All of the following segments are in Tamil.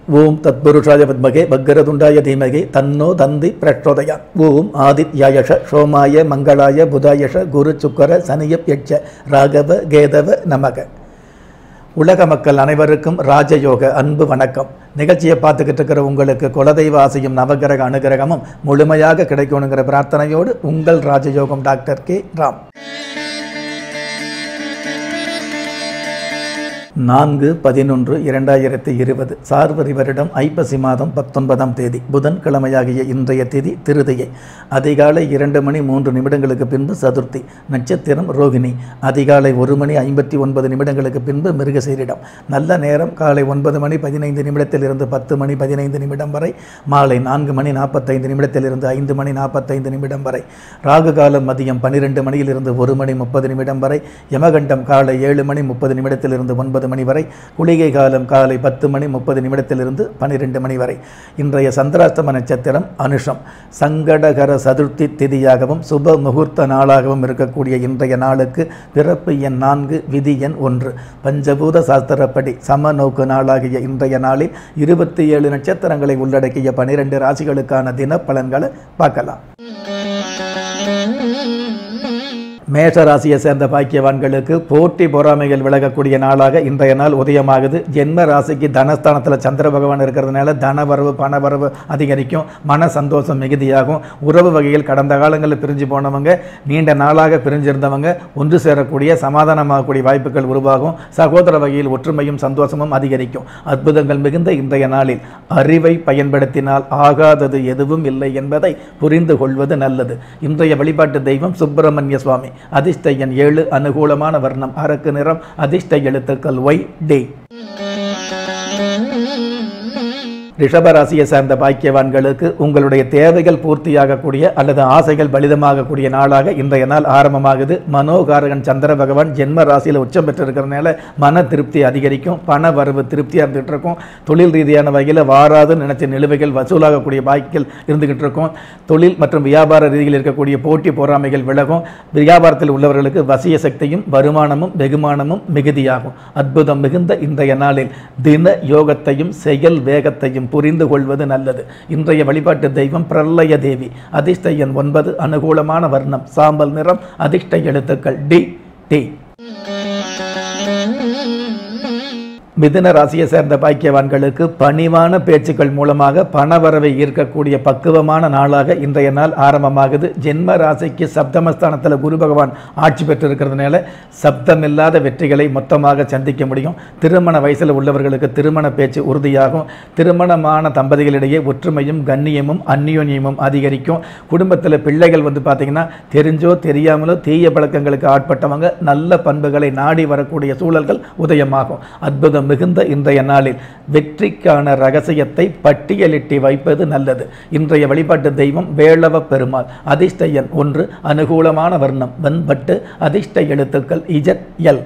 ஓம் தத்புருஷாய பத்மகே பக்கரதுண்டாய தீமகே தன்னோ தந்தி பிரச்சோதயா ஓம் ஆதித்யாயஷ சோமாய மங்களாய புதாயஷ குரு சுக்கர சனியப் யட்ச ராகவ கேதவ நமக உலக மக்கள் அனைவருக்கும் ராஜயோக அன்பு வணக்கம் நிகழ்ச்சியை பார்த்துக்கிட்டு இருக்கிற உங்களுக்கு குலதெய்வ ஆசையும் நவகிரக அனுகிரகமும் முழுமையாக கிடைக்கணுங்கிற பிரார்த்தனையோடு உங்கள் ராஜயோகம் டாக்டர் கே ராம் நான்கு பதினொன்று இரண்டாயிரத்தி இருபது சார்வரி வருடம் ஐப்பசி மாதம் பத்தொன்பதாம் தேதி புதன்கிழமையாகிய இன்றைய தேதி திருதியை அதிகாலை இரண்டு மணி மூன்று நிமிடங்களுக்கு பின்பு சதுர்த்தி நட்சத்திரம் ரோகிணி அதிகாலை ஒரு மணி ஐம்பத்தி ஒன்பது நிமிடங்களுக்கு பின்பு மிருகசீரிடம் நல்ல நேரம் காலை ஒன்பது மணி பதினைந்து நிமிடத்திலிருந்து பத்து மணி பதினைந்து நிமிடம் வரை மாலை நான்கு மணி நாற்பத்தைந்து நிமிடத்திலிருந்து ஐந்து மணி நாற்பத்தைந்து நிமிடம் வரை ராகு காலம் மதியம் பன்னிரெண்டு மணியிலிருந்து ஒரு மணி முப்பது நிமிடம் வரை யமகண்டம் காலை ஏழு மணி முப்பது நிமிடத்திலிருந்து ஒன்பது மணி வரை குளிகை காலம் காலை பத்து மணி முப்பது நிமிடத்திலிருந்து பன்னிரெண்டு மணி வரை இன்றைய சந்திராஷ்டம நட்சத்திரம் அனுஷம் சங்கடகர சதுர்த்தி திதியாகவும் சுப முகூர்த்த நாளாகவும் இருக்கக்கூடிய இன்றைய நாளுக்கு பிறப்பு எண் நான்கு விதி எண் ஒன்று பஞ்சபூத சாஸ்திரப்படி சம நோக்கு நாளாகிய இன்றைய நாளில் இருபத்தி ஏழு நட்சத்திரங்களை உள்ளடக்கிய பனிரெண்டு ராசிகளுக்கான தின பலன்களை பார்க்கலாம் மேஷ ராசியை சேர்ந்த பாக்கியவான்களுக்கு போட்டி பொறாமைகள் விலகக்கூடிய நாளாக இன்றைய நாள் உதயமாகுது ஜென்ம ராசிக்கு தனஸ்தானத்தில் சந்திர பகவான் இருக்கிறதுனால தனவரவு பணவரவு அதிகரிக்கும் மன சந்தோஷம் மிகுதியாகும் உறவு வகையில் கடந்த காலங்களில் பிரிஞ்சு போனவங்க நீண்ட நாளாக பிரிஞ்சிருந்தவங்க ஒன்று சேரக்கூடிய சமாதானமாகக்கூடிய வாய்ப்புகள் உருவாகும் சகோதர வகையில் ஒற்றுமையும் சந்தோஷமும் அதிகரிக்கும் அற்புதங்கள் மிகுந்த இன்றைய நாளில் அறிவை பயன்படுத்தினால் ஆகாதது எதுவும் இல்லை என்பதை புரிந்து கொள்வது நல்லது இன்றைய வழிபாட்டு தெய்வம் சுப்பிரமணிய சுவாமி அதிர்ஷ்ட எண் ஏழு அனுகூலமான வர்ணம் அரக்கு நிறம் அதிர்ஷ்ட எழுத்துக்கள் ஒய் டே ரிஷபராசியை சேர்ந்த பாக்கியவான்களுக்கு உங்களுடைய தேவைகள் பூர்த்தியாகக்கூடிய அல்லது ஆசைகள் பலிதமாகக்கூடிய நாளாக இன்றைய நாள் ஆரம்பமாகுது மனோகாரகன் சந்திர பகவான் ஜென்ம ராசியில் உச்சம் பெற்றிருக்கிறதுனால மன திருப்தி அதிகரிக்கும் பண வரவு திருப்தியாக இருந்துகிட்டு இருக்கும் தொழில் ரீதியான வகையில் வாராது நினைச்ச நிலுவைகள் வசூலாகக்கூடிய பாக்கிகள் இருந்துகிட்டு இருக்கும் தொழில் மற்றும் வியாபார ரீதியில் இருக்கக்கூடிய போட்டி பொறாமைகள் விலகும் வியாபாரத்தில் உள்ளவர்களுக்கு வசிய சக்தியும் வருமானமும் வெகுமானமும் மிகுதியாகும் அற்புதம் மிகுந்த இன்றைய நாளில் தின யோகத்தையும் செயல் வேகத்தையும் புரிந்து கொள்வது நல்லது இன்றைய வழிபாட்டு தெய்வம் பிரளய தேவி அதிர்ஷ்ட எண் ஒன்பது அனுகூலமான வர்ணம் சாம்பல் நிறம் அதிர்ஷ்ட எழுத்துக்கள் டி டி மிதுன ராசியை சேர்ந்த பாக்கியவான்களுக்கு பணிவான பேச்சுக்கள் மூலமாக பணவரவை ஈர்க்கக்கூடிய பக்குவமான நாளாக இன்றைய நாள் ஆரம்பமாகுது ஜென்ம ராசிக்கு சப்தமஸ்தானத்தில் குரு பகவான் ஆட்சி பெற்றிருக்கிறதுனால சப்தமில்லாத வெற்றிகளை மொத்தமாக சந்திக்க முடியும் திருமண வயசில் உள்ளவர்களுக்கு திருமண பேச்சு உறுதியாகும் திருமணமான தம்பதிகளிடையே ஒற்றுமையும் கண்ணியமும் அந்யோன்யமும் அதிகரிக்கும் குடும்பத்தில் பிள்ளைகள் வந்து பார்த்திங்கன்னா தெரிஞ்சோ தெரியாமலோ தீய பழக்கங்களுக்கு ஆட்பட்டவங்க நல்ல பண்புகளை நாடி வரக்கூடிய சூழல்கள் உதயமாகும் அற்புதம் மிகுந்த இன்றைய நாளில் வெற்றிக்கான ரகசியத்தை பட்டியலிட்டு வைப்பது நல்லது இன்றைய வழிபாட்டு தெய்வம் வேளவ பெருமாள் அதிர்ஷ்ட எண் ஒன்று அனுகூலமான வர்ணம் வெண்பட்டு அதிர்ஷ்ட எழுத்துக்கள் இஜட் எல்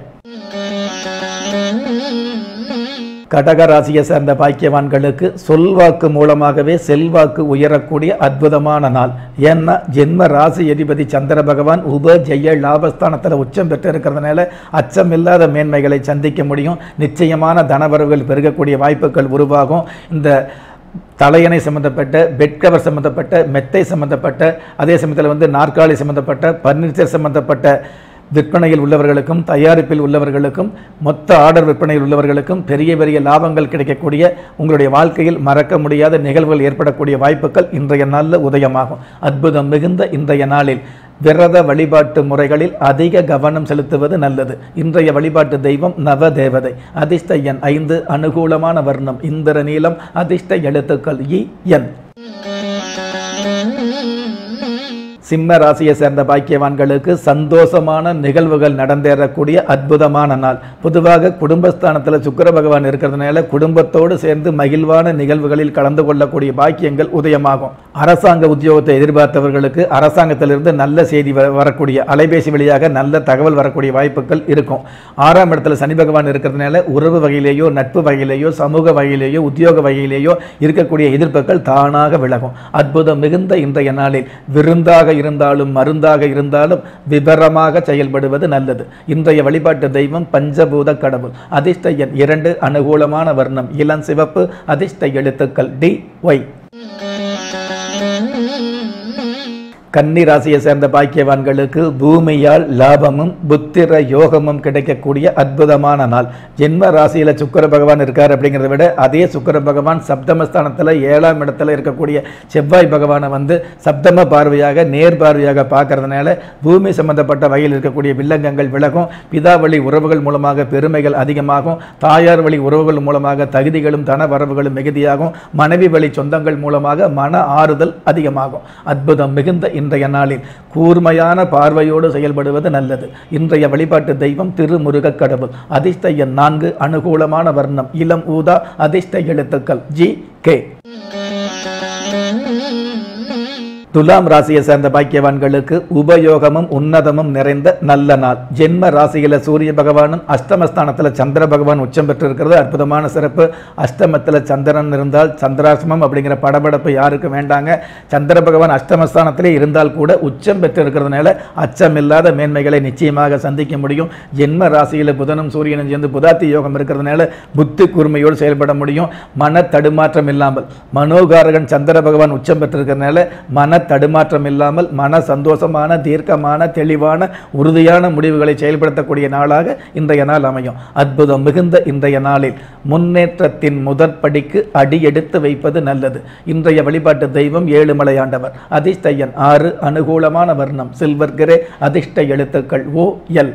கடக ராசியை சேர்ந்த பாக்கியவான்களுக்கு சொல்வாக்கு மூலமாகவே செல்வாக்கு உயரக்கூடிய அற்புதமான நாள் ஏன்னா ஜென்ம ராசி அதிபதி சந்திர பகவான் உப ஜெய லாபஸ்தானத்தில் உச்சம் பெற்று இருக்கிறதுனால அச்சமில்லாத மேன்மைகளை சந்திக்க முடியும் நிச்சயமான தனவரவுகள் பெருகக்கூடிய வாய்ப்புகள் உருவாகும் இந்த தலையணை சம்மந்தப்பட்ட பெட்கவர் சம்மந்தப்பட்ட மெத்தை சம்மந்தப்பட்ட அதே சமயத்தில் வந்து நாற்காலி சம்மந்தப்பட்ட பர்னிச்சர் சம்மந்தப்பட்ட விற்பனையில் உள்ளவர்களுக்கும் தயாரிப்பில் உள்ளவர்களுக்கும் மொத்த ஆர்டர் விற்பனையில் உள்ளவர்களுக்கும் பெரிய பெரிய லாபங்கள் கிடைக்கக்கூடிய உங்களுடைய வாழ்க்கையில் மறக்க முடியாத நிகழ்வுகள் ஏற்படக்கூடிய வாய்ப்புகள் இன்றைய நாளில் உதயமாகும் அற்புதம் மிகுந்த இன்றைய நாளில் விரத வழிபாட்டு முறைகளில் அதிக கவனம் செலுத்துவது நல்லது இன்றைய வழிபாட்டு தெய்வம் நவ தேவதை அதிர்ஷ்ட எண் ஐந்து அனுகூலமான வர்ணம் இந்திர நீளம் அதிர்ஷ்ட எழுத்துக்கள் இ என் சிம்ம ராசியை சேர்ந்த பாக்கியவான்களுக்கு சந்தோஷமான நிகழ்வுகள் நடந்தேறக்கூடிய அற்புதமான நாள் பொதுவாக குடும்பஸ்தானத்தில் சுக்கிர பகவான் இருக்கிறதுனால குடும்பத்தோடு சேர்ந்து மகிழ்வான நிகழ்வுகளில் கலந்து கொள்ளக்கூடிய பாக்கியங்கள் உதயமாகும் அரசாங்க உத்தியோகத்தை எதிர்பார்த்தவர்களுக்கு அரசாங்கத்திலிருந்து நல்ல செய்தி வ- வரக்கூடிய அலைபேசி வழியாக நல்ல தகவல் வரக்கூடிய வாய்ப்புகள் இருக்கும் ஆறாம் இடத்துல சனி பகவான் இருக்கிறதுனால உறவு வகையிலேயோ நட்பு வகையிலேயோ சமூக வகையிலேயோ உத்தியோக வகையிலேயோ இருக்கக்கூடிய எதிர்ப்புகள் தானாக விலகும் அற்புதம் மிகுந்த இன்றைய நாளில் விருந்தாக இருந்தாலும் மருந்தாக இருந்தாலும் விபரமாக செயல்படுவது நல்லது இன்றைய வழிபாட்டு தெய்வம் பஞ்சபூத கடவுள் அதிர்ஷ்ட எண் இரண்டு அனுகூலமான வர்ணம் இளம் சிவப்பு அதிர்ஷ்ட எழுத்துக்கள் டி ஒய் கன்னி ராசியை சேர்ந்த பாக்கியவான்களுக்கு பூமியால் லாபமும் புத்திர யோகமும் கிடைக்கக்கூடிய அற்புதமான நாள் ஜென்ம ராசியில் சுக்கர பகவான் இருக்கார் அப்படிங்கிறத விட அதே சுக்கர பகவான் சப்தமஸ்தானத்தில் ஏழாம் இடத்துல இருக்கக்கூடிய செவ்வாய் பகவானை வந்து சப்தம பார்வையாக நேர் பார்வையாக பார்க்கறதுனால பூமி சம்பந்தப்பட்ட வகையில் இருக்கக்கூடிய வில்லங்கங்கள் விலகும் பிதாவளி உறவுகள் மூலமாக பெருமைகள் அதிகமாகும் தாயார் வழி உறவுகள் மூலமாக தகுதிகளும் தன வரவுகளும் மிகுதியாகும் மனைவி வழி சொந்தங்கள் மூலமாக மன ஆறுதல் அதிகமாகும் அற்புதம் மிகுந்த இன்றைய நாளில் கூர்மையான பார்வையோடு செயல்படுவது நல்லது இன்றைய வழிபாட்டு தெய்வம் திருமுருக கடவுள் அதிர்ஷ்ட எண் நான்கு அனுகூலமான வர்ணம் இளம் ஊதா அதிர்ஷ்ட எழுத்துக்கள் ஜி கே துலாம் ராசியை சேர்ந்த பாக்கியவான்களுக்கு உபயோகமும் உன்னதமும் நிறைந்த நல்ல நாள் ஜென்ம ராசியில சூரிய பகவானும் அஷ்டமஸ்தானத்தில் சந்திர பகவான் உச்சம் பெற்றிருக்கிறது அற்புதமான சிறப்பு அஷ்டமத்தில் சந்திரன் இருந்தால் சந்திராசிரமம் அப்படிங்கிற படபடப்பு யாருக்கும் வேண்டாங்க சந்திர பகவான் அஷ்டமஸ்தானத்திலே இருந்தால் கூட உச்சம் பெற்றிருக்கிறதுனால அச்சமில்லாத மேன்மைகளை நிச்சயமாக சந்திக்க முடியும் ஜென்ம ராசியில் புதனும் சூரியனும் சேர்ந்து புதாத்தி யோகம் இருக்கிறதுனால புத்தி கூர்மையோடு செயல்பட முடியும் மன தடுமாற்றம் இல்லாமல் மனோகாரகன் சந்திர பகவான் உச்சம் பெற்றிருக்கிறதுனால மன தடுமாற்றம் இல்லாமல் மன சந்தோஷமான தீர்க்கமான தெளிவான உறுதியான முடிவுகளை செயல்படுத்தக்கூடிய நாளாக இன்றைய நாள் அமையும் அற்புதம் மிகுந்த இன்றைய நாளில் முன்னேற்றத்தின் முதற்படிக்கு அடியெடுத்து வைப்பது நல்லது இன்றைய வழிபாட்டு தெய்வம் ஏழுமலையாண்டவர் அதிர்ஷ்ட எண் ஆறு அனுகூலமான வர்ணம் சில்வர் கிரே அதிர்ஷ்ட எழுத்துக்கள் ஓ எல்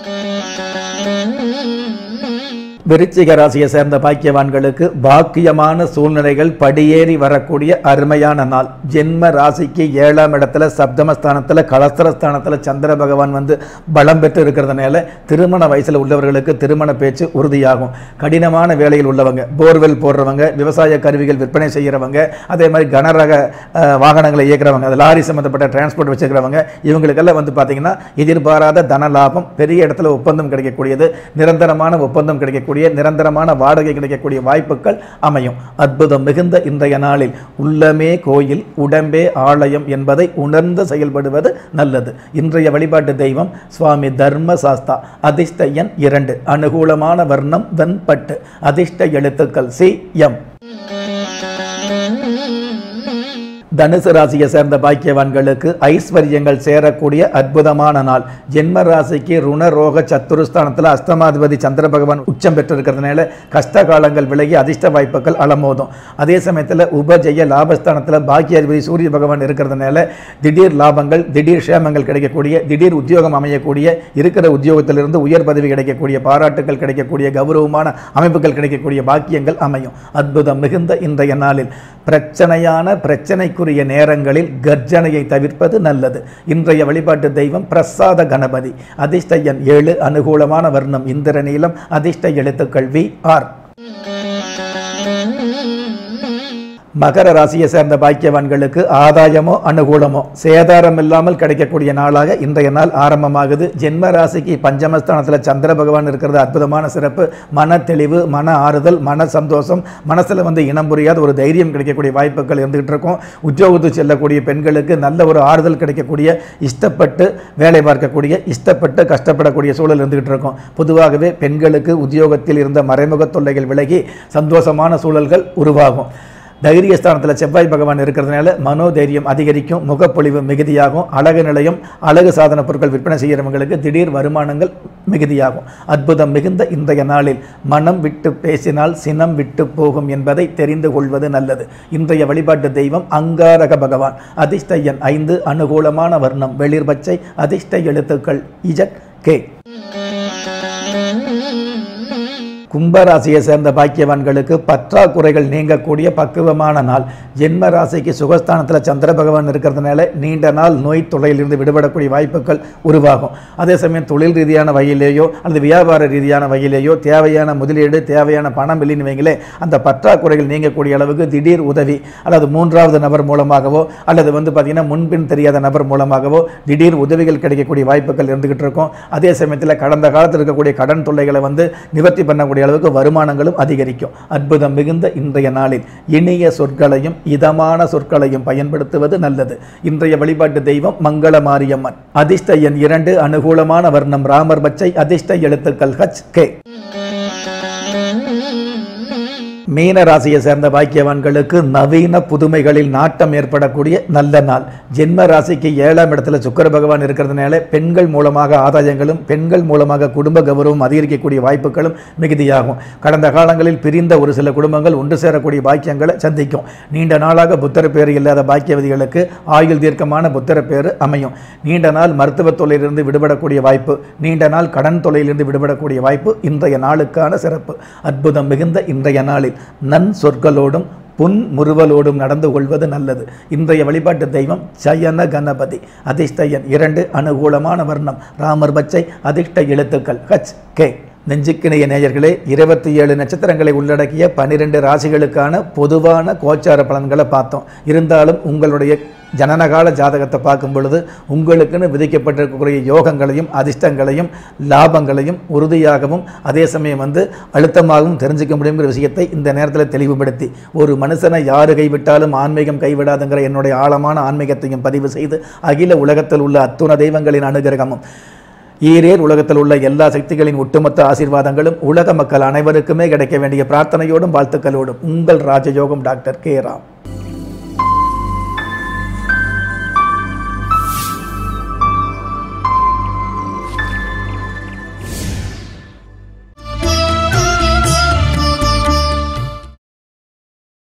விருச்சிக ராசியை சேர்ந்த பாக்கியவான்களுக்கு பாக்கியமான சூழ்நிலைகள் படியேறி வரக்கூடிய அருமையான நாள் ஜென்ம ராசிக்கு ஏழாம் இடத்துல சப்தமஸ்தானத்தில் கலஸ்தரஸ்தானத்தில் சந்திர பகவான் வந்து பலம் பெற்று இருக்கிறதுனால திருமண வயசில் உள்ளவர்களுக்கு திருமண பேச்சு உறுதியாகும் கடினமான வேலையில் உள்ளவங்க போர்வெல் போடுறவங்க விவசாய கருவிகள் விற்பனை செய்கிறவங்க அதே மாதிரி கனரக அஹ், வாகனங்களை இயக்குறவங்க அது லாரி சம்மந்தப்பட்ட டிரான்ஸ்போர்ட் வச்சுக்கிறவங்க இவங்களுக்கெல்லாம் வந்து பார்த்தீங்கன்னா எதிர்பாராத தன லாபம் பெரிய இடத்துல ஒப்பந்தம் கிடைக்கக்கூடியது நிரந்தரமான ஒப்பந்தம் கிடைக்கக்கூடிய நிரந்தரமான வாடகை கிடைக்கக்கூடிய வாய்ப்புகள் அமையும் அற்புதம் மிகுந்த இன்றைய நாளில் உள்ளமே கோயில் உடம்பே ஆலயம் என்பதை உணர்ந்து செயல்படுவது நல்லது இன்றைய வழிபாட்டு தெய்வம் சுவாமி தர்ம சாஸ்தா அதிர்ஷ்ட எண் இரண்டு அனுகூலமான வர்ணம் வெண்பட்டு அதிர்ஷ்ட எழுத்துக்கள் சி எம் தனுசு ராசியை சேர்ந்த பாக்கியவான்களுக்கு ஐஸ்வர்யங்கள் சேரக்கூடிய அற்புதமான நாள் ஜென்ம ராசிக்கு ருண ரோக சத்துருஸ்தானத்தில் அஸ்தமாதிபதி சந்திர பகவான் உச்சம் பெற்றிருக்கிறதுனால கஷ்ட காலங்கள் விலகி அதிர்ஷ்ட வாய்ப்புகள் அலமோதும் அதே சமயத்தில் உபஜெய லாபஸ்தானத்தில் பாக்கியாதிபதி சூரிய பகவான் இருக்கிறதுனால திடீர் லாபங்கள் திடீர் க்ஷேமங்கள் கிடைக்கக்கூடிய திடீர் உத்தியோகம் அமையக்கூடிய இருக்கிற உத்தியோகத்திலிருந்து உயர் பதவி கிடைக்கக்கூடிய பாராட்டுகள் கிடைக்கக்கூடிய கௌரவமான அமைப்புகள் கிடைக்கக்கூடிய பாக்கியங்கள் அமையும் அற்புதம் மிகுந்த இன்றைய நாளில் பிரச்சனையான பிரச்சனைக்குரிய நேரங்களில் கர்ஜனையை தவிர்ப்பது நல்லது இன்றைய வழிபாட்டு தெய்வம் பிரசாத கணபதி அதிர்ஷ்ட எண் ஏழு அனுகூலமான வர்ணம் இந்திர நீலம் அதிர்ஷ்ட எழுத்துக்கள் வி ஆர் மகர ராசியை சேர்ந்த பாக்கியவான்களுக்கு ஆதாயமோ அனுகூலமோ சேதாரம் இல்லாமல் கிடைக்கக்கூடிய நாளாக இன்றைய நாள் ஆரம்பமாகுது ஜென்ம ராசிக்கு பஞ்சமஸ்தானத்தில் சந்திர பகவான் இருக்கிறது அற்புதமான சிறப்பு மன தெளிவு மன ஆறுதல் மன சந்தோஷம் மனசில் வந்து இனம் புரியாத ஒரு தைரியம் கிடைக்கக்கூடிய வாய்ப்புகள் இருந்துகிட்டு இருக்கும் உத்தியோகத்துக்கு செல்லக்கூடிய பெண்களுக்கு நல்ல ஒரு ஆறுதல் கிடைக்கக்கூடிய இஷ்டப்பட்டு வேலை பார்க்கக்கூடிய இஷ்டப்பட்டு கஷ்டப்படக்கூடிய சூழல் இருந்துகிட்டு இருக்கும் பொதுவாகவே பெண்களுக்கு உத்தியோகத்தில் இருந்த மறைமுக தொல்லைகள் விலகி சந்தோஷமான சூழல்கள் உருவாகும் தைரியஸ்தானத்தில் செவ்வாய் பகவான் இருக்கிறதுனால மனோதைரியம் அதிகரிக்கும் முகப்பொழிவு மிகுதியாகும் அழகு நிலையம் அழகு சாதன பொருட்கள் விற்பனை செய்கிறவங்களுக்கு திடீர் வருமானங்கள் மிகுதியாகும் அற்புதம் மிகுந்த இன்றைய நாளில் மனம் விட்டு பேசினால் சினம் விட்டு போகும் என்பதை தெரிந்து கொள்வது நல்லது இன்றைய வழிபாட்டு தெய்வம் அங்காரக பகவான் அதிர்ஷ்ட எண் ஐந்து அனுகூலமான வர்ணம் வெளிர் பச்சை அதிர்ஷ்ட எழுத்துக்கள் இஜக் கே கும்பராசியை சேர்ந்த பாக்கியவான்களுக்கு பற்றாக்குறைகள் நீங்கக்கூடிய பக்குவமான நாள் ஜென்ம ராசிக்கு சுகஸ்தானத்தில் சந்திர பகவான் இருக்கிறதுனால நீண்ட நாள் நோய் தொல்லையிலிருந்து விடுபடக்கூடிய வாய்ப்புகள் உருவாகும் அதே சமயம் தொழில் ரீதியான வகையிலேயோ அல்லது வியாபார ரீதியான வகையிலேயோ தேவையான முதலீடு தேவையான பணம் இல்லைன்னு வைங்களே அந்த பற்றாக்குறைகள் நீங்கக்கூடிய அளவுக்கு திடீர் உதவி அல்லது மூன்றாவது நபர் மூலமாகவோ அல்லது வந்து பார்த்திங்கன்னா முன்பின் தெரியாத நபர் மூலமாகவோ திடீர் உதவிகள் கிடைக்கக்கூடிய வாய்ப்புகள் இருந்துகிட்டு இருக்கும் அதே சமயத்தில் கடந்த காலத்தில் இருக்கக்கூடிய கடன் தொல்லைகளை வந்து நிவர்த்தி பண்ணக்கூடிய சொல்லக்கூடிய அளவுக்கு வருமானங்களும் அதிகரிக்கும் அற்புதம் மிகுந்த இன்றைய நாளில் இனிய சொற்களையும் இதமான சொற்களையும் பயன்படுத்துவது நல்லது இன்றைய வழிபாட்டு தெய்வம் மங்கள மாரியம்மன் அதிர்ஷ்ட எண் இரண்டு அனுகூலமான வர்ணம் ராமர் பச்சை அதிர்ஷ்ட எழுத்துக்கள் ஹச் கே மீன ராசியை சேர்ந்த பாக்கியவான்களுக்கு நவீன புதுமைகளில் நாட்டம் ஏற்படக்கூடிய நல்ல நாள் ஜென்ம ராசிக்கு ஏழாம் இடத்துல சுக்கர பகவான் இருக்கிறதுனால பெண்கள் மூலமாக ஆதாயங்களும் பெண்கள் மூலமாக குடும்ப கௌரவம் அதிகரிக்கக்கூடிய வாய்ப்புகளும் மிகுதியாகும் கடந்த காலங்களில் பிரிந்த ஒரு சில குடும்பங்கள் ஒன்று சேரக்கூடிய பாக்கியங்களை சந்திக்கும் நீண்ட நாளாக புத்தர பேர் இல்லாத பாக்கியவதிகளுக்கு ஆயுள் தீர்க்கமான புத்தர பேர் அமையும் நீண்ட நாள் மருத்துவ தொழிலிருந்து விடுபடக்கூடிய வாய்ப்பு நீண்ட நாள் கடன் தொழிலிருந்து விடுபடக்கூடிய வாய்ப்பு இன்றைய நாளுக்கான சிறப்பு அற்புதம் மிகுந்த இன்றைய நாளில் நன் சொற்களோடும் புன் முறுவலோடும் நடந்து கொள்வது நல்லது இன்றைய வழிபாட்டு தெய்வம் சயன கணபதி அதிர்ஷ்ட எண் இரண்டு அனுகூலமான வர்ணம் ராமர் பச்சை அதிர்ஷ்ட எழுத்துக்கள் ஹச் கே நெஞ்சுக்கிணைய நேயர்களே இருபத்தி ஏழு நட்சத்திரங்களை உள்ளடக்கிய பன்னிரெண்டு ராசிகளுக்கான பொதுவான கோச்சார பலன்களை பார்த்தோம் இருந்தாலும் உங்களுடைய ஜனனகால ஜாதகத்தை பார்க்கும் பொழுது உங்களுக்குன்னு விதிக்கப்பட்டிருக்கக்கூடிய யோகங்களையும் அதிர்ஷ்டங்களையும் லாபங்களையும் உறுதியாகவும் அதே சமயம் வந்து அழுத்தமாகவும் தெரிஞ்சுக்க முடியுங்கிற விஷயத்தை இந்த நேரத்தில் தெளிவுபடுத்தி ஒரு மனுஷனை யாரு கைவிட்டாலும் ஆன்மீகம் கைவிடாதுங்கிற என்னுடைய ஆழமான ஆன்மீகத்தையும் பதிவு செய்து அகில உலகத்தில் உள்ள அத்துண தெய்வங்களின் அனுகிரகமும் ஈரேர் உலகத்தில் உள்ள எல்லா சக்திகளின் ஒட்டுமொத்த ஆசீர்வாதங்களும் உலக மக்கள் அனைவருக்குமே கிடைக்க வேண்டிய பிரார்த்தனையோடும் வாழ்த்துக்களோடும் உங்கள் ராஜயோகம் டாக்டர் கே ராம்